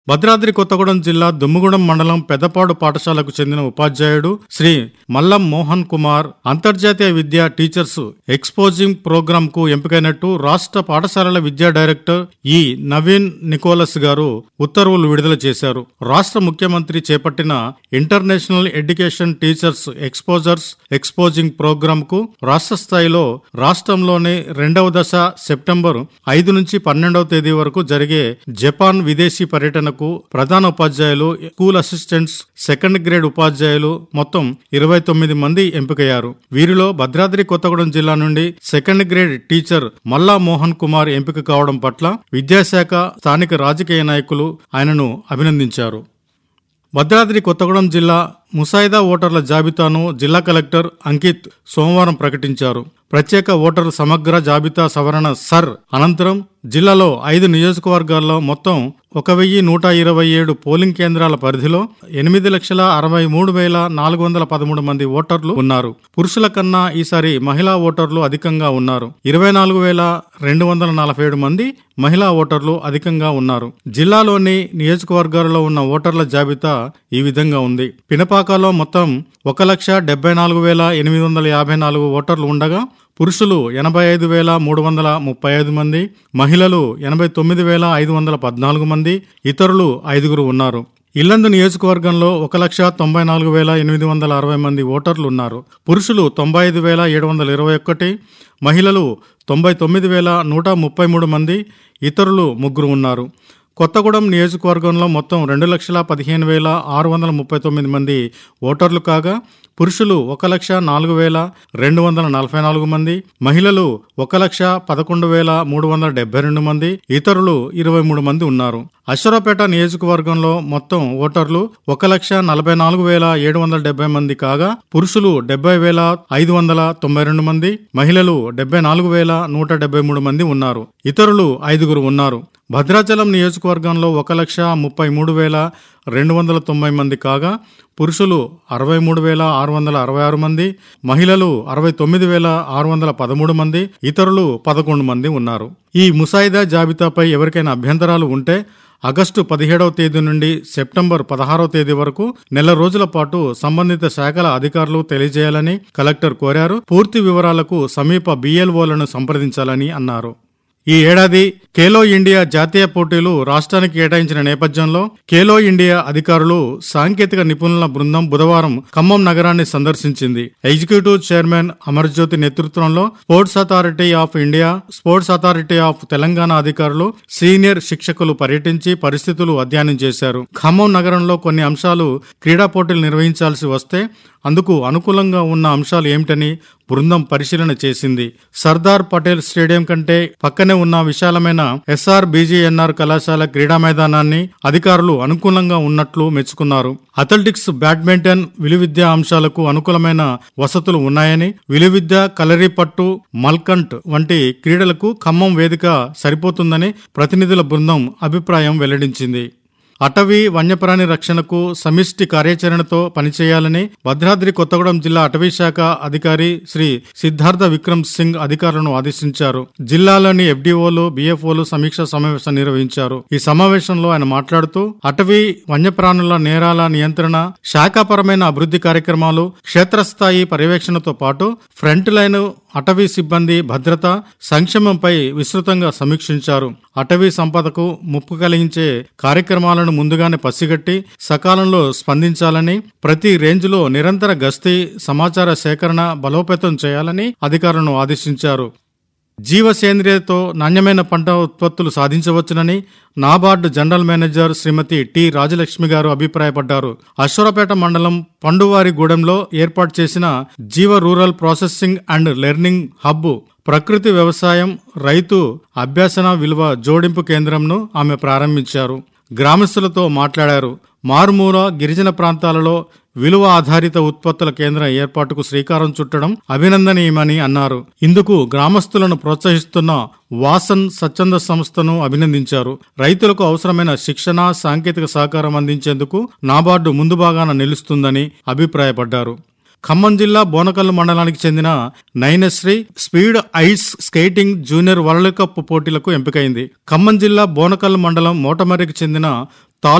భద్రాద్రి కొత్తగూడెం జిల్లా దుమ్ముగూడెం మండలం పెద్దపాడు పాఠశాలకు చెందిన ఉపాధ్యాయుడు శ్రీ మల్లం మోహన్ కుమార్ అంతర్జాతీయ విద్యా టీచర్స్ ఎక్స్పోజింగ్ ప్రోగ్రాం కు ఎంపికైనట్టు రాష్ట్ర పాఠశాలల విద్యా డైరెక్టర్ ఈ నవీన్ నికోలస్ గారు ఉత్తర్వులు విడుదల చేశారు రాష్ట్ర ముఖ్యమంత్రి చేపట్టిన international education teachers exposures exposing program కు రాష్ట్ర స్థాయిలో రాష్ట్రంలోని రెండవ దశ సెప్టెంబర్ ఐదు నుంచి పన్నెండవ తేదీ వరకు జరిగే జపాన్ విదేశీ పర్యటనకు ప్రధాన ఉపాధ్యాయులు స్కూల్ అసిస్టెంట్స్ సెకండ్ గ్రేడ్ ఉపాధ్యాయులు మొత్తం ఇరవై తొమ్మిది మంది ఎంపికయ్యారు వీరిలో భద్రాద్రి కొత్తగూడెం జిల్లా నుండి సెకండ్ గ్రేడ్ టీచర్ మల్లా మోహన్ కుమార్ ఎంపిక కావడం పట్ల విద్యాశాఖ స్థానిక రాజకీయ నాయకులు ఆయనను అభినందించారు భద్రాద్రి కొత్తగూడెం జిల్లా ముసాయిదా ఓటర్ల జాబితాను జిల్లా కలెక్టర్ అంకిత్ సోమవారం ప్రకటించారు ప్రత్యేక ఓటర్ల సమగ్ర జాబితా సవరణ సర్ అనంతరం జిల్లాలో ఐదు నియోజకవర్గాల్లో మొత్తం ఒక వెయ్యి నూట ఇరవై ఏడు పోలింగ్ కేంద్రాల పరిధిలో ఎనిమిది లక్షల అరవై మూడు వేల నాలుగు వందల పదమూడు మంది ఓటర్లు ఉన్నారు పురుషుల కన్నా ఈసారి మహిళా ఓటర్లు అధికంగా ఉన్నారు ఇరవై నాలుగు వేల రెండు వందల నలభై ఏడు మంది మహిళా ఓటర్లు అధికంగా ఉన్నారు జిల్లాలోని నియోజకవర్గాలలో ఉన్న ఓటర్ల జాబితా ఈ విధంగా ఉంది పినపాకలో మొత్తం ఒక లక్ష డెబ్బై నాలుగు వేల ఎనిమిది వందల యాభై నాలుగు ఓటర్లు ఉండగా పురుషులు ఎనభై ఐదు వేల మూడు వందల ముప్పై ఐదు మంది మహిళలు ఎనభై తొమ్మిది వేల ఐదు వందల పద్నాలుగు మంది ఇతరులు ఐదుగురు ఉన్నారు ఇల్లందు నియోజకవర్గంలో ఒక లక్ష తొంభై నాలుగు వేల ఎనిమిది వందల అరవై మంది ఓటర్లు ఉన్నారు పురుషులు తొంభై ఐదు వేల ఏడు వందల ఇరవై ఒకటి మహిళలు తొంభై తొమ్మిది వేల నూట ముప్పై మూడు మంది ఇతరులు ముగ్గురు ఉన్నారు కొత్తగూడెం నియోజకవర్గంలో మొత్తం రెండు లక్షల పదిహేను వేల ఆరు వందల ముప్పై తొమ్మిది మంది ఓటర్లు కాగా పురుషులు ఒక లక్ష నాలుగు వేల రెండు వందల నలభై నాలుగు మంది మహిళలు ఒక లక్ష పదకొండు వేల మూడు వందల డెబ్బై రెండు మంది ఇతరులు ఇరవై మూడు మంది ఉన్నారు అశ్వరాపేట నియోజకవర్గంలో మొత్తం ఓటర్లు ఒక లక్ష నలభై నాలుగు వేల ఏడు వందల డెబ్బై మంది కాగా పురుషులు డెబ్బై వేల ఐదు వందల తొంభై రెండు మంది మహిళలు డెబ్బై నాలుగు వేల నూట డెబ్బై మూడు మంది ఉన్నారు ఇతరులు ఐదుగురు ఉన్నారు భద్రాచలం నియోజకవర్గంలో ఒక లక్ష ముప్పై మూడు వేల రెండు వందల తొంభై మంది కాగా పురుషులు అరవై మూడు వేల ఆరు వందల అరవై ఆరు మంది మహిళలు అరవై తొమ్మిది వేల ఆరు వందల పదమూడు మంది ఇతరులు పదకొండు మంది ఉన్నారు ఈ ముసాయిదా జాబితాపై ఎవరికైనా అభ్యంతరాలు ఉంటే ఆగస్టు పదిహేడవ తేదీ నుండి సెప్టెంబర్ పదహారవ తేదీ వరకు నెల రోజుల పాటు సంబంధిత శాఖల అధికారులు తెలియజేయాలని కలెక్టర్ కోరారు పూర్తి వివరాలకు సమీప బిఎల్ఓలను సంప్రదించాలని అన్నారు ఈ ఏడాది ఖేలో ఇండియా జాతీయ పోటీలు రాష్ట్రానికి కేటాయించిన నేపథ్యంలో ఖేలో ఇండియా అధికారులు సాంకేతిక నిపుణుల బృందం బుధవారం ఖమ్మం నగరాన్ని సందర్శించింది ఎగ్జిక్యూటివ్ చైర్మన్ అమర్జ్యోతి నేతృత్వంలో sports authority of India sports authority of Telangana అధికారులు సీనియర్ శిక్షకులు పర్యటించి పరిస్థితులు అధ్యయనం చేశారు ఖమ్మం నగరంలో కొన్ని అంశాలు క్రీడా పోటీలు నిర్వహించాల్సి వస్తే అందుకు అనుకూలంగా ఉన్న అంశాలు ఏమిటని బృందం పరిశీలన చేసింది సర్దార్ పటేల్ స్టేడియం కంటే పక్కనే ఉన్న విశాలమైన ఎస్ఆర్ బీజీఎన్ఆర్ కళాశాల క్రీడా మైదానాన్ని అధికారులు అనుకూలంగా ఉన్నట్లు మెచ్చుకున్నారు అథ్లెటిక్స్ బ్యాడ్మింటన్ విలువిద్యా అంశాలకు అనుకూలమైన వసతులు ఉన్నాయని విలువిద్య కలరీ పట్టు మల్కంట్ వంటి క్రీడలకు ఖమ్మం వేదిక సరిపోతుందని ప్రతినిధుల బృందం అభిప్రాయం వెల్లడించింది అటవీ వన్యప్రాణి రక్షణకు సమిష్టి కార్యాచరణతో పనిచేయాలని భద్రాద్రి కొత్తగూడెం జిల్లా అటవీ శాఖ అధికారి శ్రీ సిద్ధార్థ విక్రమ్ సింగ్ అధికారులను ఆదేశించారు జిల్లాలోని ఎఫ్డీఓలు బిఎఫ్ఓలు సమీక్ష సమావేశం నిర్వహించారు ఈ సమావేశంలో ఆయన మాట్లాడుతూ అటవీ వన్యప్రాణుల నేరాల నియంత్రణ శాఖాపరమైన అభివృద్ధి కార్యక్రమాలు క్షేత్రస్థాయి పర్యవేక్షణతో పాటు ఫ్రంట్ లైన్ అటవీ సిబ్బంది భద్రత సంక్షేమంపై విస్తృతంగా సమీక్షించారు అటవీ సంపదకు ముప్పు కలిగించే కార్యక్రమాలను ముందుగానే పసిగట్టి సకాలంలో స్పందించాలని ప్రతి రేంజ్లో నిరంతర గస్తీ సమాచార సేకరణ బలోపేతం చేయాలని అధికారులను ఆదేశించారు జీవ సేంద్రియతో నాణ్యమైన పంట ఉత్పత్తులు సాధించవచ్చునని NABARD general manager Shrimati T Rajalakshmi garu అభిప్రాయపడ్డారు అశ్వరపేట మండలం పండువారిగూడెంలో ఏర్పాటు చేసిన Jeeva rural processing and learning hub ప్రకృతి వ్యవసాయం రైతు అభ్యసన విలువ జోడింపు కేంద్రంను ఆమె ప్రారంభించారు గ్రామస్తులతో మాట్లాడారు మారుమూల గిరిజన ప్రాంతాలలో విలువ ఆధారిత ఉత్పత్తుల కేంద్రం ఏర్పాటుకు శ్రీకారం చుట్టడం అభినందనీయమని అన్నారు ఇందుకు గ్రామస్తులను ప్రోత్సహిస్తున్న వాసన్ స్వచ్ఛంద సంస్థను అభినందించారు రైతులకు అవసరమైన శిక్షణ సాంకేతిక సహకారం అందించేందుకు నాబార్డు ముందు భాగాన నిలుస్తుందని అభిప్రాయపడ్డారు ఖమ్మం జిల్లా బోనకల్లు మండలానికి చెందిన Nainasri speed ice skating junior world cup పోటీలకు ఎంపికైంది ఖమ్మం జిల్లా బోనకల్లు మండలం మోటమర్రికి చెందిన